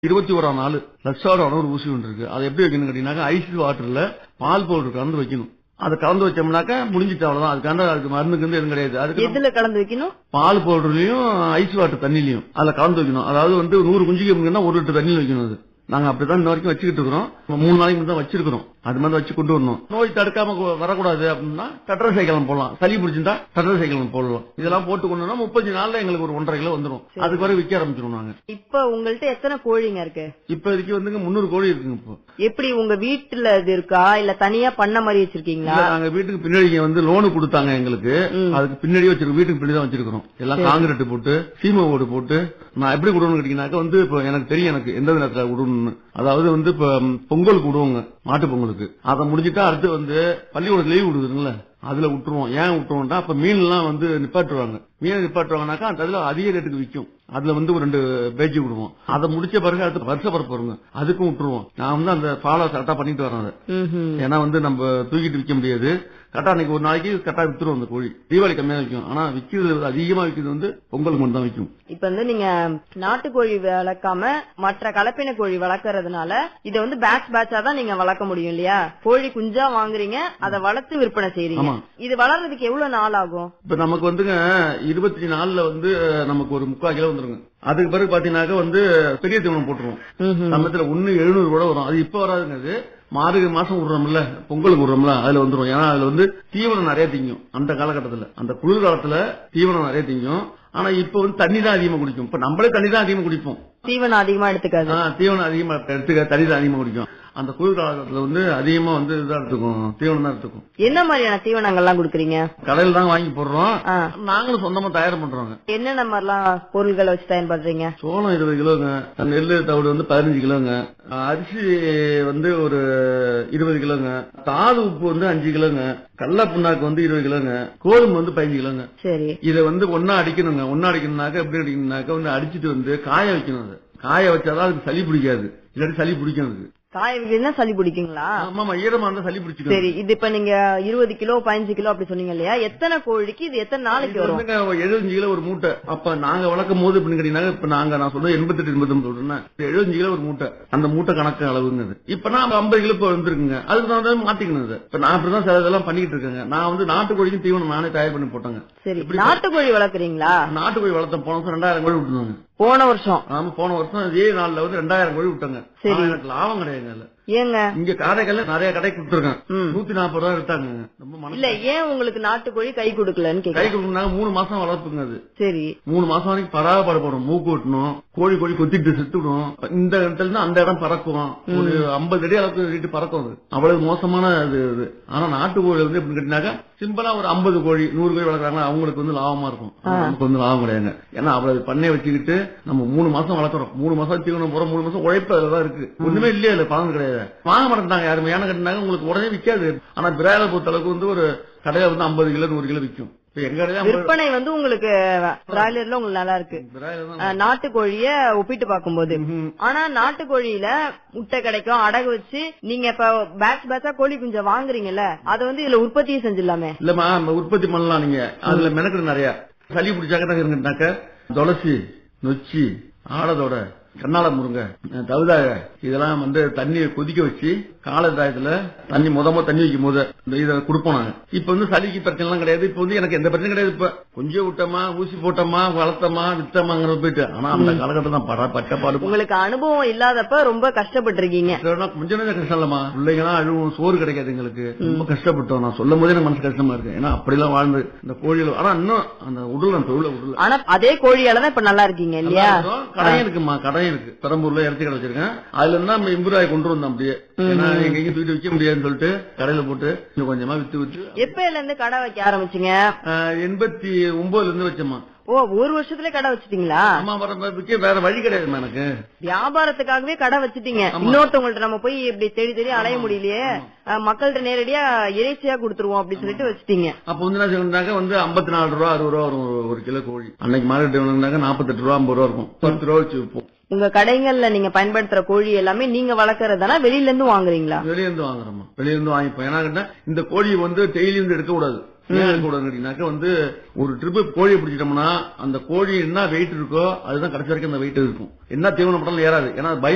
இருபத்தி ஓராம் நாள் லட்சாவோட ஒரு ஊசி ஒன்று இருக்கு அதை எப்படி வைக்கணும் கேட்டீங்கன்னாக்கா ஐஸ் வாட்டர்ல பால் பவுடர் கலந்து வைக்கணும் அதை கலந்து வச்சோம்னாக்கா முடிஞ்சிட்டு அவ்வளவுதான் அதுக்கான அதுக்கு மருந்துக்கு வந்து எதுவும் கிடையாது அதுக்கு நம்ம எதுல கலந்து வைக்கணும் பால் பவுடர்லயும் ஐஸ் வாட்டர் தண்ணிலையும் அதுல கலந்து வைக்கணும் அதாவது வந்து நூறு குஞ்சுக்கு இருக்குன்னா ஒரு லிட்டர் தண்ணியில் வைக்கணும் அது நாங்க அப்படிதான் இன்ன வரைக்கும் வச்சுக்கிட்டு இருக்கிறோம் மூணு நாளைக்கு தான் வச்சிருக்கிறோம் அது மாதிரி வச்சு கொண்டு வரணும் நோய் தடுக்காம கொ- வரக்கூடாது அப்படின்னா டட்டர் சைக்கிளம் போடலாம் சளி பிடிச்சிருந்தா டட்டர் சைக்கிளம் போடலாம் இதெல்லாம் போட்டு கொண்டு வந்தா முப்பத்தஞ்சு நாள்ல எங்களுக்கு ஒரு ஒன்றரை கிலோ வந்துடும் அதுக்கு வரை விற்க ஆரம்பிச்சிடும் நாங்க இப்ப உங்கள்ட்ட எத்தனை கோழிங்க இருக்கு இப்போதைக்கு வந்துங்க முந்நூறு கோழி இருக்குங்க இப்போ எப்படி உங்க வீட்டுல இது இருக்கா இல்ல தனியா பண்ண மாதிரி வச்சிருக்கீங்களா இல்ல, நாங்க வீட்டுக்கு பின்னாடி இங்க வந்து லோனு கொடுத்தாங்க எங்களுக்கு ம். அதுக்கு பின்னாடி வச்சிருக்கோம் வீட்டுக்கு பின்னாடி தான் வச்சிருக்கிறோம் எல்லாம் காங்கிரீட் போட்டு சீமை ஓடு போட்டு நான் எப்படி விடணும்னு கேட்டீங்கன்னாக்கா வந்து இப்போ எனக்கு தெரியும் எனக்கு எந்த நேரத்துல விடணும்னு அதாவது வந்து இப்ப ம், பொங்கலுக்கு விடுவோங்க மாட்டு பொங்கலுக்கு அதை முடிஞ்சிட்டா அடுத்து வந்து பள்ளிக்கூடத்துல லீவ் விடுதுங்களா அதுல விட்டுருவோம் ஏன் விட்டுருவோம்னா அப்ப மீன் எல்லாம் வந்து நிப்பாட்டுவாங்க மீனை நிப்பாட்டுவாங்கனாக்கா அந்த இதுல அதிக ரேட்டுக்கு விற்கும் அதுல வந்து ஒரு ரெண்டு பேஜ் விடுவோம் அதை முடிச்ச பிறகு அடுத்து வருஷ பரப்பு வருங்க அதுக்கும் விட்டுருவோம் நான் வந்து அந்த ஃபாலோ கரெக்டா பண்ணிட்டு வரேன் அதை ம்ஹும். ஏன்னா வந்து நம்ம தூக்கிட்டு விற்க முடியாது கரெக்டா அன்னைக்கு ஒரு நாளைக்கு கரெக்டா வித்துரும் அந்த கோழி தீபாவளி கம்மியா விற்கும் ஆனா விக்கிறது வந்து அதிகமா விற்கிறது வந்து பொங்கலுக்கு மட்டும் தான் விற்கும் இப்ப வந்து நீங்க நாட்டுக்கோழி வளர்க்காம மற்ற கலப்பின கோழி வளர்க்கறதுனால இத வந்து பேட்ச் பேட்சா தான் நீங்க வளர்க்க முடியும் இல்லையா கோழி குஞ்சா வாங்குறீங்க அதை வளர்த்து விற்பனை செய்றீங்க ஆமா. இது வளர்றதுக்கு எவ்வளவு நாள் ஆகும் இப்ப நமக்கு வந்துங்க இருபத்தி நாலுல வந்து நமக்கு ஒரு முக்கால் கிலோ வந்துருங்க அதுக்கு பிறகு பாத்தீங்கன்னாக்க வந்து பெரிய தீவனம் போட்டுருவோம் ம்ஹும். சமயத்துல ஒண்ணு எழுநூறு கூட வரும் அது இப்ப வராதுங்க அது மார்கழி மாசம் விடுறோம்ல பொங்கலுக்கு விடுறோம்ல அதுல வந்துரும் ஏன்னா அதுல வந்து தீவனம் நிறைய திங்கும் அந்த காலகட்டத்துல அந்த குளிர் காலத்துல தீவனம் நிறைய திங்கும் ஆனா இப்ப வந்து தண்ணி தான் அதிகமா குடிக்கும் இப்ப நம்மளே தண்ணி தான் அதிகமா குடிப்போம் தீவனம் அதிகமா எடுத்துக்காது ஆ, தீவனம் அதிகமா எடுத்துக்க தண்ணி தான் அதிகமா குடிக்கும் அந்த குளிர் காலத்துல வந்து அதிகமா வந்து இதுதான் எடுத்துக்கும் தீவனம் தான் எடுத்துக்கும் என்ன மாதிரியான தீவனங்கள்லாம் கொடுக்குறீங்க கடையில தான் வாங்கி போடுறோம் ஆ. நாங்களும் சொந்தமா தயார் பண்றோங்க என்னென்ன மாதிரிலாம் பொருள்களை வச்சு பயன்படுறீங்க சோளம் இருபது கிலோங்க நெல்லு தவிடு வந்து பதினஞ்சு கிலோங்க அரிசி வந்து ஒரு இருபது கிலோங்க தாது உப்பு வந்து அஞ்சு கிலோங்க கடல புண்ணாக்கு வந்து இருபது கிலோங்க கோதுமை வந்து பதினஞ்சு கிலோங்க சரி இதை வந்து ஒன்னா அடிக்கணுங்க ஒன்னா அடிக்கணும்னாக்க எப்படி அடிக்கணும்னாக்க வந்து அடிச்சிட்டு வந்து காய வைக்கணும் அது காய வச்சாதான் அதுக்கு சளி பிடிக்காது இல்லாட்டி சளி பிடிக்கும் அதுக்கு காய வைக்கிறதுனா சளி பிடிக்குங்களா ஆமாமா ஈரமா இருந்தா சளி பிடிச்சிக்கும் சரி இது இப்ப நீங்க இருபது கிலோ பதினஞ்சு கிலோ அப்படி சொன்னீங்க இல்லையா எத்தனை கோழிக்கு இது எத்தனை நாளைக்கு இது வரும் வந்துங்க எழுபத்தஞ்சு கிலோ ஒரு மூட்டை அப்ப நாங்க வளர்க்கும் போது இப்படி கேட்டீங்கன்னா இப்ப நாங்க நான் சொன்ன எண்பத்தெட்டு எண்பத்தொன்பது சொல்றேன் எழுபத்தஞ்சு கிலோ ஒரு மூட்டை அந்த மூட்டை கணக்கு அளவுங்கிறது இப்ப நான் ஐம்பது கிலோ இப்ப வந்துருக்குங்க அதுக்கு தான் மாத்திக்கணும் இதை. இப்ப நான் அப்படிதான் சில இதெல்லாம் பண்ணிட்டு இருக்கேங்க நான் வந்து நாட்டுக்கோழிக்கும் தீவனம் நானே தயார் பண்ணி போட்டேங்க சரி எப்படி- நாட்டுக்கோழி வளர்க்குறீங்களா நாட்டுக்கோழி வளர்த்த போன வருஷம் ரெண்டாயிரம் கோழி விட்டுருந்தாங்க போன வருஷம் ஆமா போன வருஷம் இதே நாள்ல வந்து ரெண்டாயிரம் கோழி விட்டாங்க சரி. ஆனா எனக்கு லாபம் கிடையாதுங்க அதுல. ஏங்க இங்க காரைக்கால நிறைய கடைக்கு கொடுத்துருக்கேன் ம். நூத்தி நாற்பது ரூபா எடுத்தாங்க ரொம்ப மனசு இல்ல ஏன் உங்களுக்கு நாட்டுக்கோழி கை கொடுக்கலன்னு கை கேக்குறேன் கொடுக்குறாங்க மூணு மாசம் வளர்ப்புங்க அது சரி மூணு மாசம் வரைக்கும் பராபர போடும் மூக்கு வெட்டணும் கோழி கோழி கொத்திட்டு செத்துடும் இந்த இடத்துல இருந்து அந்த இடம் பறக்கும் ஒரு ஐம்பது அடி அளவுக்கு வீட்டு பறக்கும் அது அவ்வளவு மோசமான இது இது ஆனா நாட்டு கோழி வந்து எப்படி கேட்டீங்கன்னாக்கா சிம்பிளா ஒரு ஐம்பது கோழி நூறு கோழி வளர்க்குறாங்க அவங்களுக்கு வந்து லாபமா இருக்கும் ஆனா நமக்கு வந்து லாபம் கிடையாதுங்க ஏன்னா அவ்வளவு பண்ணை வச்சுக்கிட்டு நம்ம மூணு மாசம் வளர்க்குறோம் மூணு மாசம் தீவனம் போறோம் மூணு மாசம் உழைப்பு அதுலதான் இருக்கு ஒண்ணுமே இல்லையா இல்ல பலன் கிடையாது வாங்க மாட்டேங்கிறாங்க யாருமே ஏன்னு கேட்டாங்க உங்களுக்கு உடனே விக்காது ஆனா பிராயில பொறுத்த அளவுக்கு வந்து ஒரு கடையில வந்து ஐம்பது கிலோ நூறு கிலோ விக்கும் இப்ப எங்க கடையில ஐம்பது விற்பனை வந்து உங்களுக்கு பிராய்லர்ல உங்களுக்கு நல்லா இருக்கு பிராயில தான் அஹ், நாட்டுக்கோழிய ஒப்பிட்டு பார்க்கும்போது ம்ஹும். ஆனா நாட்டுக்கோழியில முட்டை கிடைக்கும் அடகு வச்சு நீங்க இப்ப பேட்ச் பேட்சா கோழி குஞ்ச வாங்குறீங்கல்ல அதை வந்து இதுல உற்பத்தியும் செஞ்சிடலாமே இல்லம்மா நம்ம உற்பத்தி பண்ணலாம் நீங்க அதுல மெனக்கெடு நிறைய சளி பிடிச்சாக்க இருந்துட்டாக்க துளசி நொச்சி ஆடதோட கண்ணால முருங்க தவிதாக இதெல்லாம் வந்து தண்ணியை கொதிக்க வச்சு கால தாயத்துல தண்ணி முத முத தண்ணி வைக்கும் போது இந்த இதை கொடுப்போம் நாங்க இப்ப வந்து சளிக்கு பிரச்சனை எல்லாம் கிடையாது இப்ப வந்து எனக்கு எந்த பிரச்சனையும் கிடையாது இப்ப கொஞ்சம் விட்டோமா ஊசி போட்டோமா வளர்த்தோமா வித்தமாங்கிற போயிட்டு ஆனா அந்த காலகட்டம் தான் பட பட்ட பாடு உங்களுக்கு அனுபவம் இல்லாதப்ப ரொம்ப கஷ்டப்பட்டிருக்கீங்க இதெல்லாம் கொஞ்சம் கொஞ்சம் கஷ்டம் இல்லம்மா பிள்ளைங்களாம் அழுவும் சோறு கிடைக்காது எங்களுக்கு ரொம்ப கஷ்டப்பட்டோம் நான் சொல்லும் போதே எனக்கு மனசு கஷ்டமா இருக்கு ஏன்னா அப்படிலாம் வாழ்ந்து இந்த கோழிகள் ஆனா இன்னும் அந்த உடல் அந்த தொழில உடல் ஆனா அதே கோழியால தான் இப்ப நல்லா இருக்கீங்க இல்லையா கடையும் இருக்குமா கடையும் இருக்கு பெரம்பூர்ல இறச்சி கடை வச்சிருக்கேன் அதுல இருந்தா நம்ம இம்ப்ரூவ் ஆகி கொண்டு வந்தோம் அப்படியே ஏன்னா எங்கேயும் தூக்கிட்டு விற்க முடியாதுன்னு சொல்லிட்டு கடையில போட்டு கொஞ்சம் கொஞ்சமா வித்து வித்து எப்பல இருந்து கடை வைக்க ஆரம்பிச்சீங்க ஆஹ், எண்பத்தி ஒன்பதுல இருந்து வச்சோமா ஓ ஒரு வருஷத்துல கடை வச்சிட்டீங்களா அம்மா வர விற்க வேற வழி கிடையாதுமா எனக்கு வியாபாரத்துக்காகவே கடை வச்சிட்டீங்க இன்னொருத்தவங்கள்ட்ட நம்ம போய் இப்படி தேடி தேடி அலைய முடியலையே அஹ், மக்கள்கிட்ட நேரடியா இறைச்சியா கொடுத்துருவோம் அப்படின்னு சொல்லிட்டு வச்சிட்டீங்க அப்ப வந்து என்ன செய்யணும்னாக்க வந்து ஐம்பத்தி நாலு ரூபா அறுபது ரூபா வரும் ஒரு- ஒரு கிலோ கோழி அன்னைக்கு மார்க்கெட் நாற்பத்தெட்டு ரூபா ஐம்பது ரூபா இருக்கும் பத்து ரூபா வச்சு விற்போம் உங்க கடைகள்ல நீங்க பயன்படுத்துற கோழி எல்லாமே நீங்க வளர்க்கறதானா வெளியில இருந்து வாங்குறீங்களா வெளிய இருந்து வாங்குறோமா வெளிய இருந்து வாங்கிப்போம் ஏன்னா கேட்டா, இந்த கோழியை வந்து டெய்லி இருந்து எடுக்க கூடாது ஏன் எடுக்க கூடாதுன்னு கேட்டீங்கன்னாக்க வந்து ஒரு ட்ரிப்பு கோழியை பிடிச்சிட்டோம்னா அந்த கோழி என்ன வெயிட் இருக்கோ அதுதான் கடைசி வரைக்கும் அந்த வெயிட் இருக்கும் என்ன தீவனம் போட்டாலும் ஏறாது ஏன்னா அது பயம்